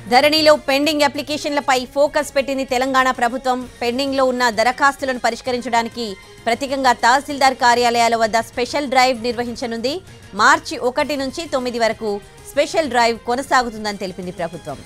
ధరణిలో pending అప్లికేషన్లపై focus పెట్టింది తెలంగాణ ప్రభుత్వం పెండింగ్లో ఉన్న దరఖాస్తులను పరిష్కరించడానికి ప్రత్యేకంగా తహసీల్దార్ కార్యాలయాల వద్ద స్పెషల్ డ్రైవ్ నిర్వహించనుంది మార్చి ఒకటి నుంచి తొమ్మిది వరకు స్పెషల్ డ్రైవ్ కొనసాగుతుందని తెలిపింది ప్రభుత్వం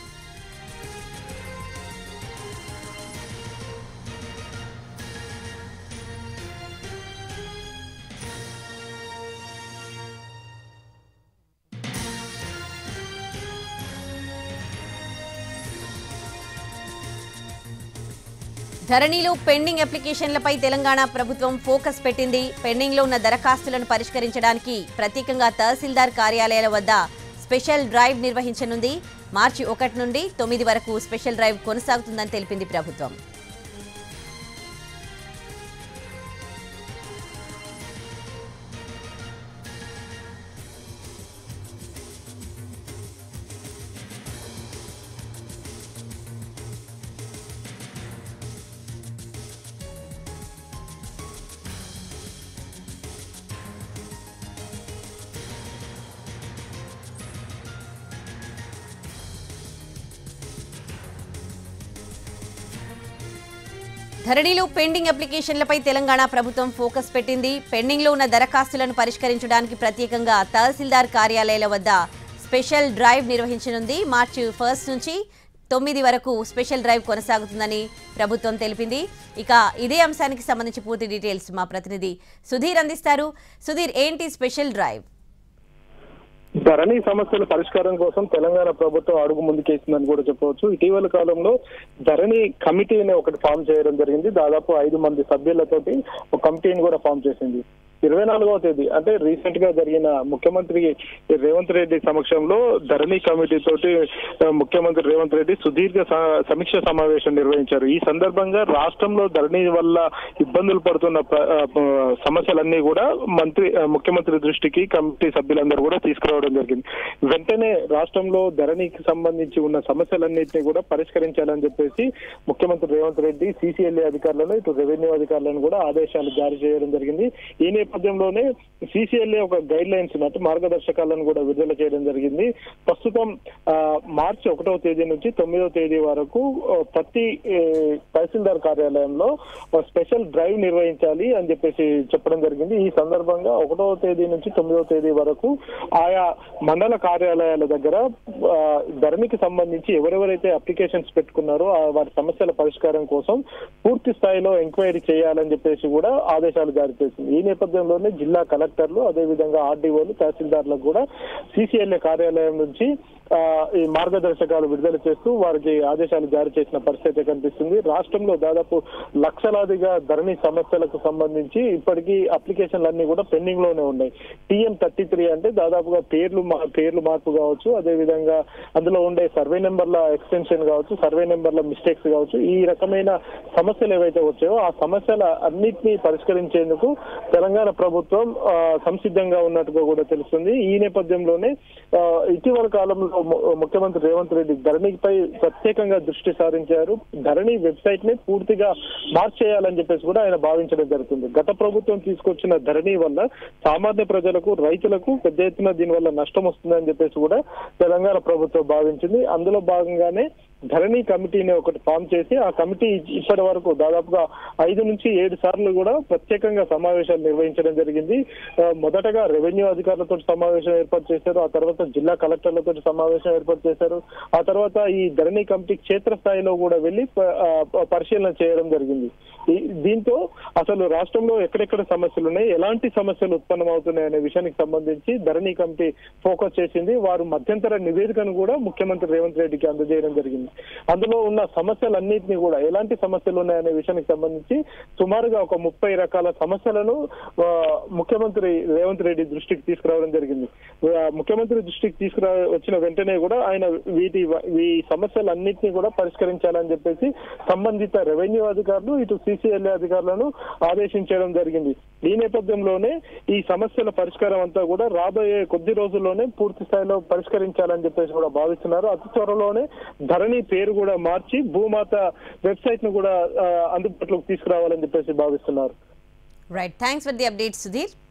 ధరణిలో పెండింగ్ అప్లికేషన్లపై తెలంగాణ ప్రభుత్వం ఫోకస్ పెట్టింది పెండింగ్లో ఉన్న దరఖాస్తులను పరిష్కరించడానికి ప్రత్యేకంగా తహసీల్దార్ కార్యాలయాల వద్ద స్పెషల్ డ్రైవ్ నిర్వహించనుంది మార్చి ఒకటి నుండి తొమ్మిది వరకు స్పెషల్ డ్రైవ్ కొనసాగుతుందని తెలిపింది ప్రభుత్వం ధరణిలో పెండింగ్ అప్లికేషన్లపై తెలంగాణ ప్రభుత్వం ఫోకస్ పెట్టింది పెండింగ్లో ఉన్న దరఖాస్తులను పరిష్కరించడానికి ప్రత్యేకంగా తహసీల్దార్ కార్యాలయాల వద్ద స్పెషల్ డ్రైవ్ నిర్వహించనుంది మార్చి ఫస్ట్ నుంచి తొమ్మిది వరకు స్పెషల్ డ్రైవ్ కొనసాగుతుందని ప్రభుత్వం తెలిపింది ఇక ఇదే అంశానికి సంబంధించి పూర్తి డీటెయిల్స్ మా ప్రతినిధి సుధీర్ అందిస్తారు సుధీర్ ఏంటి స్పెషల్ డ్రైవ్ ధరణి సమస్యల పరిష్కారం కోసం తెలంగాణ ప్రభుత్వం అడుగు ముందుకేసిందని కూడా చెప్పవచ్చు ఇటీవల కాలంలో ధరణి కమిటీ అనే ఒకటి ఫామ్ చేయడం జరిగింది దాదాపు ఐదు మంది సభ్యులతోటి ఒక కమిటీని కూడా ఫామ్ చేసింది ఇరవై నాలుగవ తేదీ అంటే రీసెంట్ గా జరిగిన ముఖ్యమంత్రి రేవంత్ రెడ్డి సమక్షంలో ధరణి కమిటీ తోటి ఆ, ముఖ్యమంత్రి రేవంత్ రెడ్డి సుదీర్ఘ స- సమీక్ష సమావేశం నిర్వహించారు ఈ సందర్భంగా రాష్ట్రంలో ధరణి వల్ల ఇబ్బందులు పడుతున్న ప్ర- ఆ, ప- సమస్యలన్నీ కూడా మంత్రి ఆ, ముఖ్యమంత్రి దృష్టికి కమిటీ సభ్యులందరూ కూడా తీసుకురావడం జరిగింది వెంటనే రాష్ట్రంలో ధరణికి సంబంధించి ఉన్న సమస్యలన్నింటినీ కూడా పరిష్కరించాలని చెప్పేసి ముఖ్యమంత్రి రేవంత్ రెడ్డి సీసీఎల్ఏ అధికారులను ఇటు రెవెన్యూ అధికారులను కూడా ఆదేశాలు జారీ చేయడం జరిగింది ఈ నేపథ్యంలోనే సీసీఎల్ఏ ఒక గైడ్ లైన్స్ అంటే మార్గదర్శకాలను కూడా విడుదల చేయడం జరిగింది ప్రస్తుతం ఆ, మార్చి ఒకటవ తేదీ నుంచి తొమ్మిదవ తేదీ వరకు ఆ, ప్రతి ఏ, తహసీల్దార్ కార్యాలయంలో ఒక స్పెషల్ డ్రైవ్ నిర్వహించాలి అని చెప్పేసి చెప్పడం జరిగింది ఈ సందర్భంగా ఒకటవ తేదీ నుంచి తొమ్మిదవ తేదీ వరకు ఆయా మండల కార్యాలయాల దగ్గర ఆ, ధరణికి సంబంధించి ఎవరెవరైతే అప్లికేషన్స్ పెట్టుకున్నారో ఆ వారి సమస్యల పరిష్కారం కోసం పూర్తి స్థాయిలో ఎంక్వైరీ చేయాలని చెప్పేసి కూడా ఆదేశాలు జారీ చేసింది ఈ నేపథ్యంలోనే జిల్లా కలెక్టర్లు అదేవిధంగా ఆర్డీఓలు తహసీల్దార్లకు కూడా సీసీఎల్ఏ కార్యాలయం నుంచి ఆ, ఈ మార్గదర్శకాలు విడుదల చేస్తూ వారికి ఆదేశాలు జారీ చేసిన పరిస్థితి కనిపిస్తుంది రాష్ట్రంలో దాదాపు లక్షలాదిగా ధరణి సమస్యలకు సంబంధించి ఇప్పటికీ అప్లికేషన్లు అన్ని కూడా పెండింగ్ లోనే ఉన్నాయి టీఎం థర్టీ త్రీ అంటే దాదాపుగా పేర్లు మా- పేర్లు మార్పు కావచ్చు అదే విధంగా అందులో ఉండే సర్వే నెంబర్ల ఎక్స్టెన్షన్ కావచ్చు సర్వే నెంబర్ల మిస్టేక్స్ కావచ్చు ఈ రకమైన సమస్యలు ఏవైతే వచ్చాయో ఆ సమస్యల అన్నిటినీ పరిష్కరించేందుకు తెలంగాణ ప్రభుత్వం ఆ, సంసిద్ధంగా ఉన్నట్టుగా కూడా తెలుస్తుంది ఈ నేపథ్యంలోనే ఆ, ఇటీవల కాలంలో ము- ముఖ్యమంత్రి రేవంత్ రెడ్డి ధరణిపై ప్రత్యేకంగా దృష్టి సారించారు ధరణి వెబ్సైట్ ని పూర్తిగా మార్చేయాలని చెప్పేసి కూడా ఆయన భావించడం జరుగుతుంది గత ప్రభుత్వం తీసుకొచ్చిన ధరణి వల్ల సామాన్య ప్రజలకు రైతులకు పెద్ద ఎత్తున దీని వల్ల నష్టం వస్తుందని చెప్పేసి కూడా తెలంగాణ ప్రభుత్వం భావించింది అందులో భాగంగానే ధరణి కమిటీని ఒకటి ఫామ్ చేసి ఆ కమిటీ ఇప్పటి వరకు దాదాపుగా ఐదు నుంచి ఏడు సార్లు కూడా ప్రత్యేకంగా సమావేశాలు నిర్వహించడం జరిగింది ఆ, మొదటగా రెవెన్యూ అధికారులతో సమావేశం ఏర్పాటు చేశారు ఆ తర్వాత జిల్లా కలెక్టర్లతో సమావేశం ఏర్పాటు చేశారు ఆ తర్వాత ఈ ధరణి కమిటీ క్షేత్రస్థాయిలో కూడా వెళ్లి ప- ఆ, ప- పరిశీలన చేయడం జరిగింది ఈ- దీంతో అసలు రాష్ట్రంలో ఎక్కడెక్కడ సమస్యలు ఉన్నాయి ఎలాంటి సమస్యలు ఉత్పన్నమవుతున్నాయి అనే విషయానికి సంబంధించి ధరణి కమిటీ ఫోకస్ చేసింది వారు మధ్యంతర నివేదికను కూడా ముఖ్యమంత్రి రేవంత్ రెడ్డికి అందజేయడం జరిగింది అందులో ఉన్న సమస్యలన్నింటినీ కూడా ఎలాంటి సమస్యలు ఉన్నాయనే విషయానికి సంబంధించి సుమారుగా ఒక ముప్పై రకాల సమస్యలను ఆ, ముఖ్యమంత్రి రేవంత్ రెడ్డి దృష్టికి తీసుకురావడం జరిగింది ఆ, ముఖ్యమంత్రి దృష్టికి తీసుకురా వచ్చిన వెంటనే కూడా ఆయన వీటి ఈ సమస్యలన్నింటినీ కూడా పరిష్కరించాలని చెప్పేసి సంబంధిత రెవెన్యూ అధికారులు ఇటు సిసిఎల్ఏ అధికారులను ఆదేశించడం జరిగింది ఈ నేపథ్యంలోనే ఈ సమస్యల పరిష్కారం అంతా కూడా రాబోయే కొద్ది రోజుల్లోనే పూర్తి స్థాయిలో పరిష్కరించాలని చెప్పేసి కూడా భావిస్తున్నారు అతి త్వరలోనే ధరణి పేరు కూడా మార్చి భూమాత వెబ్సైట్ ను కూడా ఆ, అందుబాటులోకి తీసుకురావాలని చెప్పేసి భావిస్తున్నారు right thanks for the update Sudheer